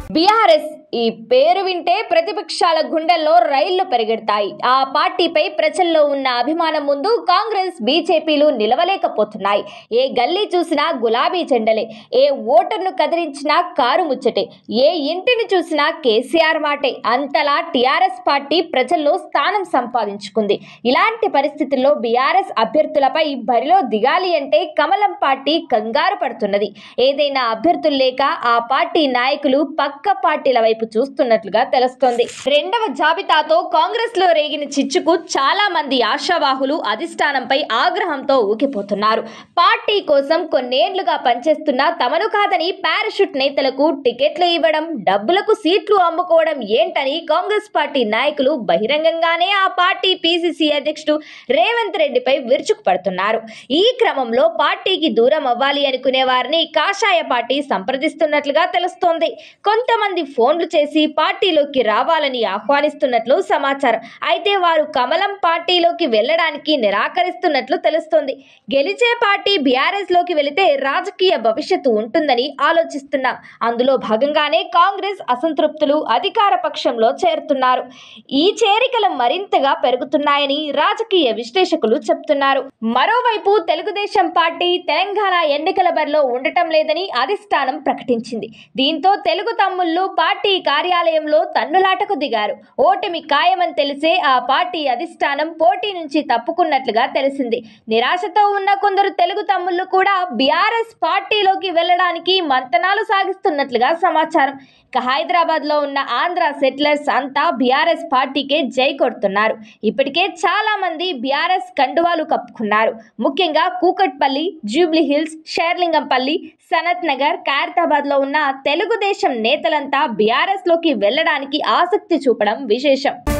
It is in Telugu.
బీఆర్ఎస్ ఈ పేరు వింటే ప్రతిపక్షాల గుండెల్లో రైళ్లు పరిగెడతాయి ఆ పార్టీపై ప్రజల్లో ఉన్న అభిమానం ముందు కాంగ్రెస్ బీజేపీలు నిలవలేకపోతున్నాయి ఏ గల్లీ చూసినా గులాబీ జెండలే ఏ ఓటర్ను కదిలించినా కారు ముచ్చటే ఏ ఇంటిని చూసినా కేసీఆర్ మాటే అంతలా టీఆర్ఎస్ పార్టీ ప్రజల్లో స్థానం సంపాదించుకుంది ఇలాంటి పరిస్థితుల్లో బీఆర్ఎస్ అభ్యర్థులపై బరిలో దిగాలి అంటే కమలం పార్టీ కంగారు పడుతున్నది ఏదైనా అభ్యర్థులు లేక ఆ పార్టీ నాయకులు పక్క పార్టీల వైపు చూస్తున్నట్లుగా తెలుస్తోంది రెండవ జాబితాతో కాంగ్రెస్ లో రేగిన చిచ్చుకు చాలా మంది ఆశావాహులు అధిష్టానంపై ఆగ్రహంతో ఊగిపోతున్నారు పార్టీ కోసం కొన్నేళ్లుగా పనిచేస్తున్న తమను కాదని పారాషూట్ నేతలకు టికెట్లు ఇవ్వడం డబ్బులకు సీట్లు అమ్ముకోవడం ఏంటని కాంగ్రెస్ పార్టీ నాయకులు బహిరంగంగానే ఆ పార్టీ పీసీసీ అధ్యక్షుడు రేవంత్ రెడ్డిపై విరుచుకుపడుతున్నారు ఈ క్రమంలో పార్టీకి దూరం అవ్వాలి అనుకునే వారిని కాషాయ పార్టీ సంప్రదిస్తున్నట్లుగా తెలుస్తోంది కొంతమంది ఫోన్లు చేసి పార్టీలోకి రావాలని ఆహ్వానిస్తున్నట్లు సమాచారం అయితే వారు కమలం పార్టీలోకి వెళ్ళడానికి నిరాకరిస్తున్నట్లు తెలుస్తోంది గెలిచే పార్టీ బీఆర్ఎస్ లోకి వెళితే రాజకీయ భవిష్యత్తు ఉంటుందని ఆలోచిస్తున్నాం అందులో భాగంగానే కాంగ్రెస్ అసంతృప్తులు అధికార పక్షంలో చేరుతున్నారు ఈ చేరికలు మరింతగా పెరుగుతున్నాయని రాజకీయ విశ్లేషకులు చెప్తున్నారు మరోవైపు తెలుగుదేశం పార్టీ తెలంగాణ ఎన్నికల బరిలో ఉండటం లేదని అధిష్టానం ప్రకటించింది దీంతో తెలుగు తమ్ముళ్ళు పార్టీ కార్యాలయంలో తన్నులాటకు దిగారు ఓటమి ఖాయమని తెలిసే ఆ పార్టీ అధిష్టానం పోటీ నుంచి తప్పుకున్నట్లుగా తెలిసింది నిరాశతో ఉన్న కొందరు తెలుగు తమ్ముళ్ళు కూడా బీఆర్ఎస్ పార్టీలోకి వెళ్ళడానికి మంతనాలు సాగిస్తున్నట్లుగా సమాచారం ఇక హైదరాబాద్ లో ఉన్న ఆంధ్ర సెటిలర్స్ అంతా బీఆర్ఎస్ పార్టీకే జై కొడుతున్నారు ఇప్పటికే చాలా మంది బీఆర్ఎస్ కండువాలు కప్పుకున్నారు ముఖ్యంగా కూకట్పల్లి జూబ్లీ హిల్స్ షేర్లింగంపల్లి సనత్ నగర్ ఖైరతాబాద్ లో ఉన్న తెలుగుదేశం నేతలంతా బీఆర్ఎస్ లోకి వెళ్ళడానికి ఆసక్తి చూపడం విశేషం